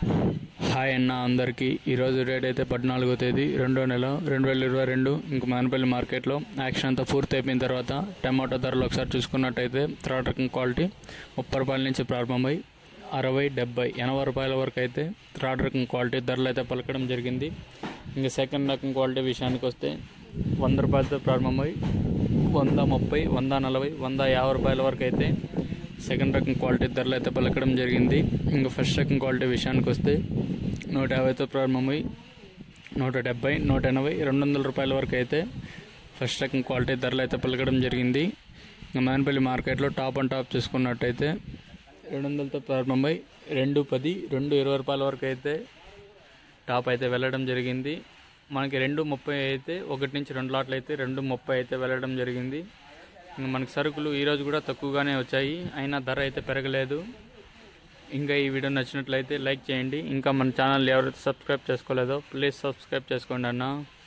hi అన్న అందరికీ ఈరోజు రేట్ అయితే పద్నాలుగో తేదీ రెండో నెల రెండు వేల ఇరవై రెండు ఇంక మదనపల్లి మార్కెట్లో యాక్షన్ అంతా పూర్తి అయిపోయిన తర్వాత టమాటో ధరలు ఒకసారి చూసుకున్నట్టయితే థర్డ్ రకం క్వాలిటీ ముప్పై రూపాయల నుంచి ప్రారంభమై అరవై డెబ్బై ఎనభై రూపాయల వరకు అయితే థర్డ్ రకం క్వాలిటీ ధరలు అయితే పలకడం జరిగింది ఇంకా సెకండ్ రకం క్వాలిటీ విషయానికి వస్తే వంద రూపాయలతో ప్రారంభమై వంద ముప్పై వంద నలభై వంద యాభై రూపాయల వరకు అయితే సెకండ్ రకం క్వాలిటీ ధరలు అయితే పలకడం జరిగింది ఇంకా ఫస్ట్ రకం క్వాలిటీ విషయానికి వస్తే నూట యాభైతో ప్రారంభమై నూట డెబ్బై నూట ఎనభై రెండు వందల రూపాయల వరకు అయితే ఫస్ట్ రకం క్వాలిటీ ధరలు అయితే పలకడం జరిగింది ఇంకా మదనపల్లి మార్కెట్లో టాప్ అండ్ టాప్ చూసుకున్నట్టయితే రెండు వందలతో ప్రారంభమై రెండు పది రెండు ఇరవై రూపాయల వరకు అయితే టాప్ అయితే వెళ్ళడం జరిగింది మనకి రెండు ముప్పై అయితే ఒకటి నుంచి రెండు లాట్లు అయితే రెండు ముప్పై అయితే వెళ్ళడం జరిగింది ఇంకా మనకి సరుకులు ఈరోజు కూడా తక్కువగానే వచ్చాయి అయినా ధర అయితే పెరగలేదు ఇంకా ఈ వీడియో నచ్చినట్లయితే లైక్ చేయండి ఇంకా మన ఛానల్ ఎవరైతే సబ్స్క్రైబ్ చేసుకోలేదో ప్లీజ్ సబ్స్క్రైబ్ చేసుకోండి అన్న